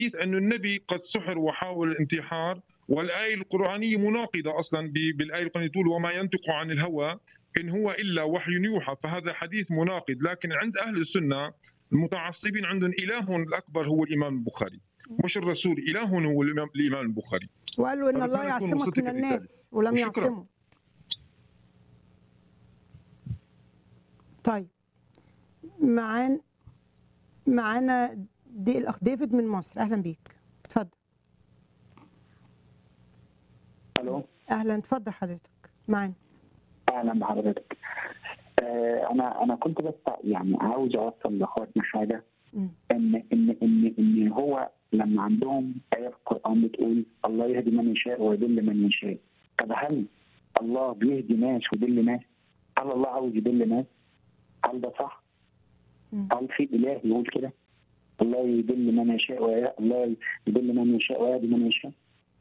حديث أن النبي قد سحر وحاول الانتحار والآية القرآنية مناقضة أصلا ب- بالآية القرآنية تقول وما ينطق عن الهوى إن هو إلا وحي يوحى فهذا حديث مناقض لكن عند أهل السنة المتعصبين عندهم إله الأكبر هو الإمام البخاري مش الرسول إله هو الإمام, الإمام البخاري وقال له ان فربنا الله يكون يعصمك وسطك من في الناس ولم وشكرا. يعصمه طيب معانا معانا دي الاخ ديفيد من مصر اهلا بيك اتفضل الو اهلا اتفضل حضرتك معانا اهلا بحضرتك آه، انا انا كنت بس يعني عاوز اوصل لاخواتنا حاجه مم. ان ان ان ان هو لما عندهم ايه في القران بتقول الله يهدي من يشاء ويضل من يشاء طب هل الله بيهدي ناس ويضل ناس؟ هل الله عاوز يضل ناس؟ هل ده صح؟ مم. هل في اله يقول كده؟ الله يضل من يشاء وي... الله يضل من يشاء ويهدي من يشاء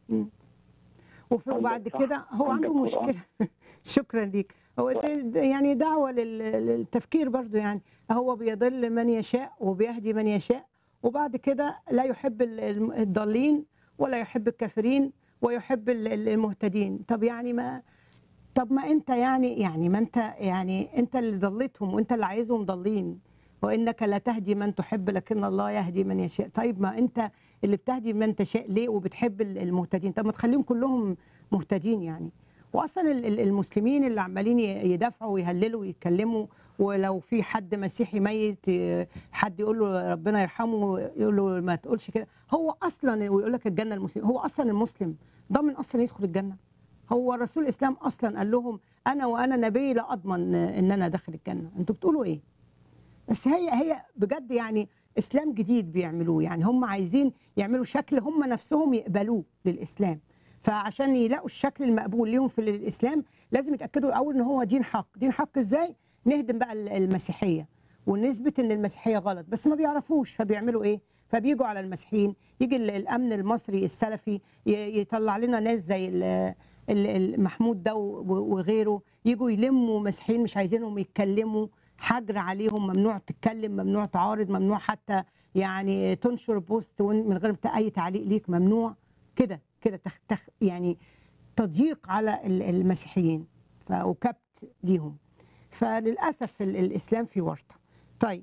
وفي- عندك وبعد صح. كده هو عندك عنده قرآن. مشكله شكرا ليك هو ده- ده يعني دعوه لل- للتفكير برضو يعني هو بيضل من يشاء وبيهدي من يشاء وبعد كده لا يحب ال- الم- الضالين ولا يحب الكافرين ويحب ال- ال- المهتدين طب يعني ما طب ما انت يعني يعني ما انت يعني انت اللي ضليتهم وانت اللي عايزهم ضالين وانك لا تهدي من تحب لكن الله يهدي من يشاء طيب ما انت اللي بتهدي من تشاء ليه وبتحب ال- المهتدين طب ما تخليهم كلهم مهتدين يعني واصلا ال- ال- المسلمين اللي عمالين ي- يدافعوا ويهللوا ويتكلموا ولو في حد مسيحي ميت ي- حد يقول له ربنا يرحمه يقول له ما تقولش كده هو اصلا ويقول لك الجنه المسلم هو اصلا المسلم ضامن اصلا يدخل الجنه هو رسول الاسلام اصلا قال لهم انا وانا نبي لا اضمن ان انا داخل الجنه انتوا بتقولوا ايه بس هي هي بجد يعني اسلام جديد بيعملوه يعني هم عايزين يعملوا شكل هم نفسهم يقبلوه للاسلام فعشان يلاقوا الشكل المقبول ليهم في الاسلام لازم يتاكدوا الاول ان هو دين حق دين حق ازاي نهدم بقى ال- المسيحيه ونثبت ان المسيحيه غلط بس ما بيعرفوش فبيعملوا ايه فبيجوا على المسيحيين يجي ال- الامن المصري السلفي ي- يطلع لنا ناس زي ال- ال- ال- محمود ده و- وغيره يجوا يلموا مسيحيين مش عايزينهم يتكلموا حجر عليهم ممنوع تتكلم ممنوع تعارض ممنوع حتى يعني تنشر بوست وإن- من غير اي تعليق ليك ممنوع كده كده تخ تخ يعني تضييق على ال- المسيحيين ف- وكبت ليهم فللاسف ال- الاسلام في ورطه طيب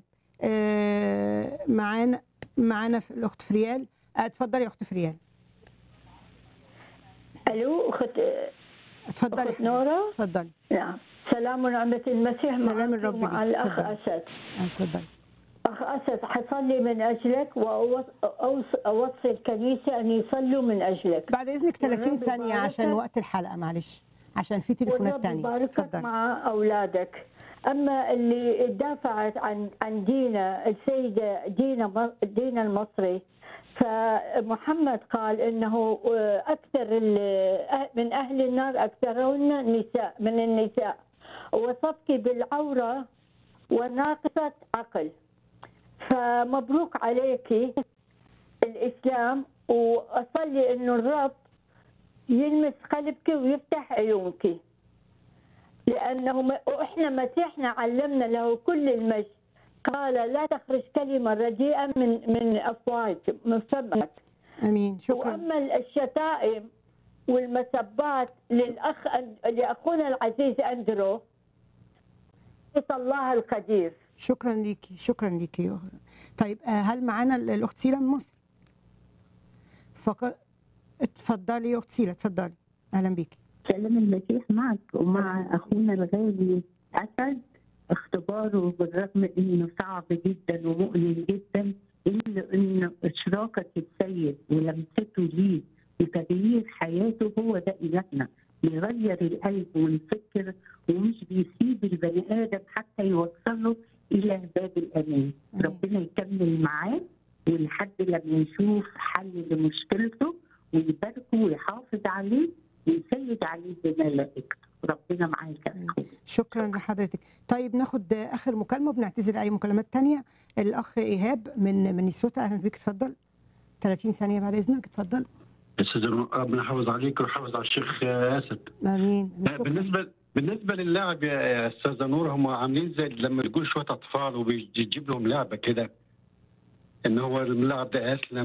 آه، معانا معانا في الاخت فريال آه، اتفضلي يا اخت فريال الو اخت اتفضلي اخت حبيبتي. نوره اتفضلي نعم سلام ونعمة المسيح سلام معك الرب ومع ليك. الاخ تفضل. اسد آه، اتفضلي اخ اسد حصلي من اجلك واوصي الكنيسه ان يصلوا من اجلك بعد اذنك 30 والرب ثانيه يباركك. عشان وقت الحلقه معلش عشان في تليفونات والرب تانية يباركك اتفضلي مع اولادك اما اللي دافعت عن عن دينا السيده دينا دينا المصري فمحمد قال انه اكثر ال- من اهل النار اكثرهن النساء من النساء وصفك بالعوره وناقصه عقل فمبروك عليك الاسلام واصلي انه الرب يلمس قلبك ويفتح عيونك لانه م- احنا مسيحنا علمنا له كل المجد قال لا تخرج كلمه رديئه من من افواهك من فمك امين شكرا واما الشتائم والمسبات للاخ لاخونا العزيز اندرو الله القدير شكرا ليكي شكرا ليكي يا- طيب آه، هل معانا ال- الاخت سيلا من مصر فقط اتفضلي يا اخت سيلا اتفضلي اهلا بيكي سلام المسيح معك ومع اخونا الغالي اسد اختباره بالرغم انه صعب جدا ومؤلم جدا الا انه اشراكه السيد ولمسته ليه وتغيير حياته هو ده الهنا بيغير القلب والفكر ومش بيسيب البني ادم حتى يوصله الى باب الامان آمين. ربنا يكمل معاه ولحد لما يشوف حل لمشكلته ويباركه ويحافظ عليه ويسيد عليه بملائكته ربنا معاك يا أخوي. شكرا لحضرتك طيب ناخد آه، اخر مكالمه وبنعتذر اي مكالمات تانية الاخ ايهاب من من مينيسوتا اهلا بيك اتفضل 30 ثانيه بعد اذنك اتفضل استاذ ربنا يحافظ عليك ويحافظ على الشيخ اسد امين لا، شكرا. بالنسبه بالنسبه للاعب يا استاذه نور هم عاملين زي لما يقول شويه اطفال وبيجيب لهم لعبه كده ان هو اللاعب ده اسلم